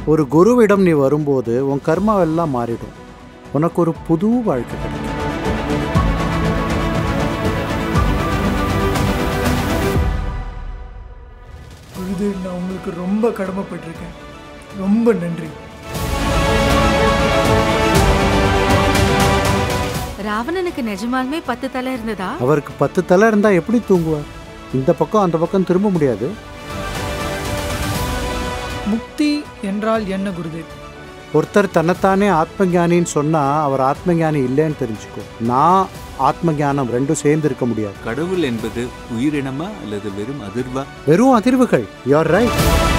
ஒரு குருவிடம் நீ வரும்போது உன் கர்மாவெல்லாம் மாறிடும் உனக்கு ஒரு புது வாழ்க்கை கிடைக்கும் குருதேவ் நான் உங்களுக்கு ரொம்ப கடமைப்பட்டிருக்கேன் ரொம்ப நன்றி ராவணனுக்கு நிஜமாலுமே பத்து தலை இருந்ததா அவருக்கு பத்து தலை இருந்தா எப்படி தூங்குவார் இந்த பக்கம் அந்த பக்கம் திரும்ப முடியாது முக்தி என்றால் என்ன குருதேவ் ஒருத்தர் தன்னைத்தானே ஆத்மஞானின்னு சொன்னா அவர் ஆத்மஞானி இல்லைன்னு தெரிஞ்சுக்கோ நான் ஆத்ம ஞானம் ரெண்டும் சேர்ந்து இருக்க முடியாது கடவுள் என்பது உயிரினமா அல்லது வெறும் அதிர்வா வெறும் அதிர்வுகள் யூஆர் ரைட்